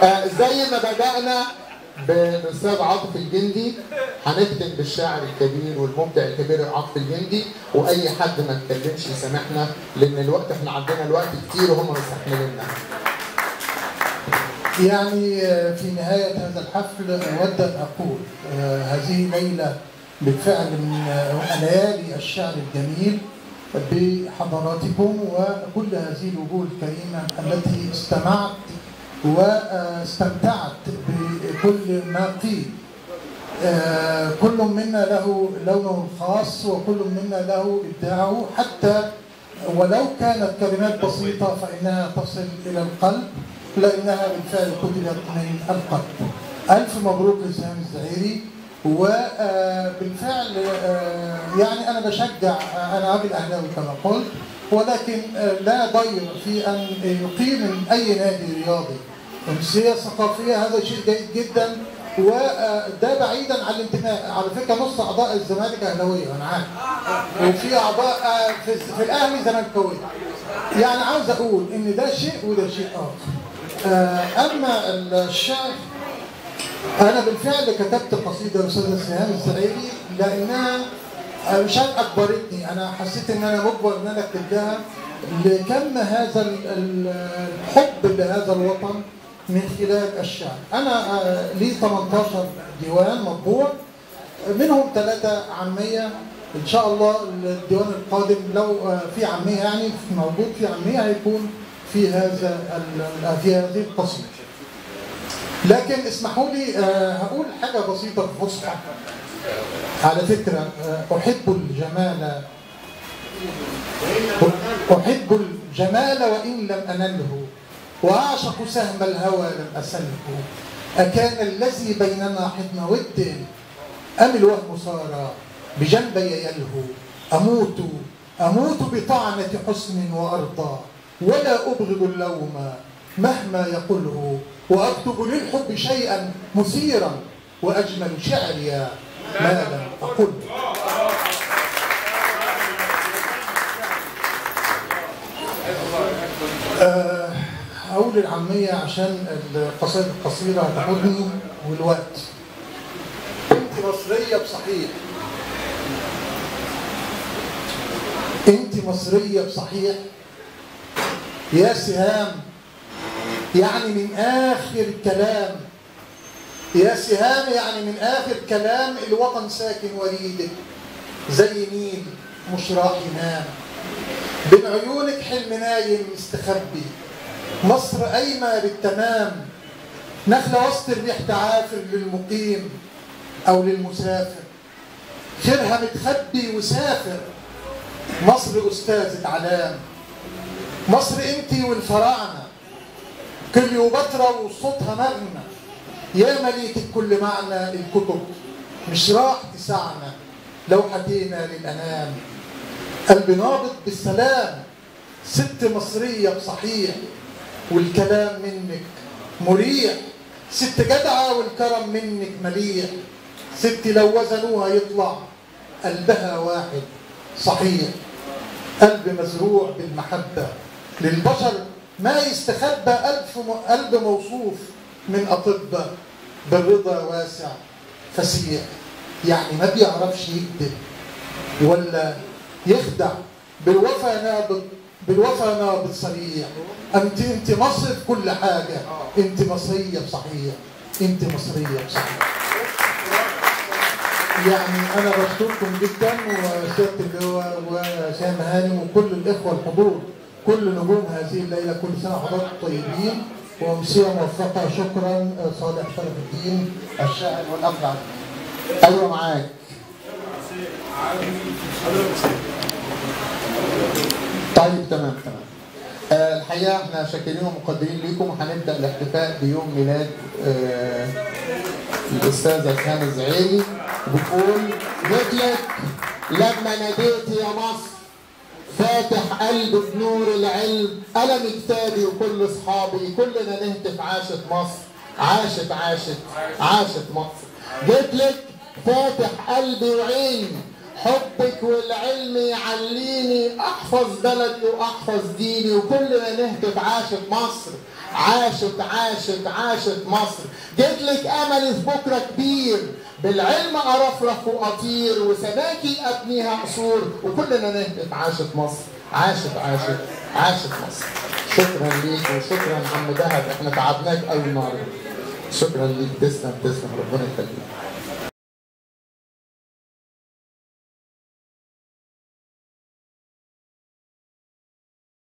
آه زي ما بدأنا بالاستاذ عاطف الجندي هنختم بالشاعر الكبير والمبدع الكبير عاطف الجندي واي حد ما اتكلمش يسامحنا لان الوقت احنا عندنا الوقت كتير وهم مستحمليننا. يعني في نهاية هذا الحفل أود أن أقول آه، هذه ليلة بالفعل من آه، ليالي الشعر الجميل بحضراتكم وكل هذه الوجوه الكريمة التي استمعت واستمتعت بكل ما قيل آه، كل منا له لونه الخاص وكل منا له إبداعه حتى ولو كانت كلمات بسيطة فإنها تصل إلى القلب لأنها بالفعل كتبت من القلب ألف مبروك لسام الزعيري وبالفعل يعني أنا بشجع أنا راجل أهلاوي كما قلت ولكن آه، لا ضير في أن يقيم من أي نادي رياضي أمسية ثقافية هذا شيء جيد جدا وده بعيدا عن الانتماء على فكره نص اعضاء الزمالك اهلاويه انا عارف وفي اعضاء آه، في, في الاهلي زملكاويه يعني عاوز اقول ان ده شيء وده شيء اخر آه، اما الشعر انا بالفعل كتبت قصيده لاستاذه سهام الزعيري لانها آه، مش عارف اجبرتني انا حسيت ان انا مجبر ان انا اكتب لها لكم هذا ال- ال- الحب لهذا الوطن من خلال الشعر انا آه، لي 18 ديوان مطبوع منهم ثلاثة عامية إن شاء الله الديوان القادم لو آه، في عامية يعني موجود في عامية هيكون في هذا ال- في هذه القصيدة. لكن اسمحوا لي آه، هقول حاجة بسيطة في فصحى. على فكرة آه، أحب الجمال أحب الجمال وإن لم أنله وأعشق سهم الهوى لم أسله أكان الذي بيننا حضن ود أم الوهم صار بجنبي يلهو أموت أموت بطعنة حسن وأرضى ولا أبغض اللوم مهما يقله وأكتب للحب شيئا مثيرا وأجمل شعري ما لم أقله آه، هقول العامية عشان القصائد القصيرة هتاخدني والوقت. أنت مصرية بصحيح. أنت مصرية بصحيح. يا سهام يعني من آخر كلام يا سهام يعني من آخر كلام الوطن ساكن وريدك زي مين مش راح ينام بين عيونك حلم نايم مستخبي مصر قايمة بالتمام نخلة وسط الريح تعافر للمقيم أو للمسافر خيرها متخبي وسافر مصر أستاذة علام مصر انتي والفراعنة كليوباترا وصوتها مغنى يا مليكة كل معنى الكتب مش راح تسعنا لو حكينا للأنام قلب نابض بالسلام ست مصرية بصحيح والكلام منك مريح ست جدعة والكرم منك مليح ست لو وزنوها يطلع قلبها واحد صحيح قلب مزروع بالمحبة للبشر ما يستخبى ألف م... قلب موصوف من أطباء بالرضا واسع فسيح يعني ما بيعرفش يكذب ولا يخدع بالوفا نابض بالوفا نابض صريح انت انت مصر في كل حاجه انت مصريه بصحيح انت مصريه بصحيح يعني انا بشكركم جدا وسياده اللواء وسام هانم وكل الاخوه الحضور كل نجوم هذه الليله كل سنه وحضراتكم طيبين وامسيه موفقه شكرا صالح شرف الدين الشاعر والابدع ايوه معاك طيب تمام تمام آه الحقيقه احنا شاكرين ومقدرين ليكم وهنبدا الاحتفاء بيوم ميلاد آه الاستاذه سهام الزعيري بتقول جيت لك لما ناديت يا مصر فاتح قلب بنور العلم ألم كتابي وكل أصحابي كلنا نهتف عاشت مصر عاشت عاشت عاشت مصر جيت لك فاتح قلبي وعيني حبك والعلم يعليني احفظ بلدي واحفظ ديني وكلنا نهتف عاشت مصر عاشت عاشت عاشت مصر جيت لك امل في بكره كبير بالعلم ارفرف واطير وسماكي ابنيها قصور وكلنا نهتف عاشت مصر عاشت عاشت عاشت مصر شكرا ليك وشكرا عم دهب احنا تعبناك قوي النهارده شكرا ليك تسلم تسلم ربنا يخليك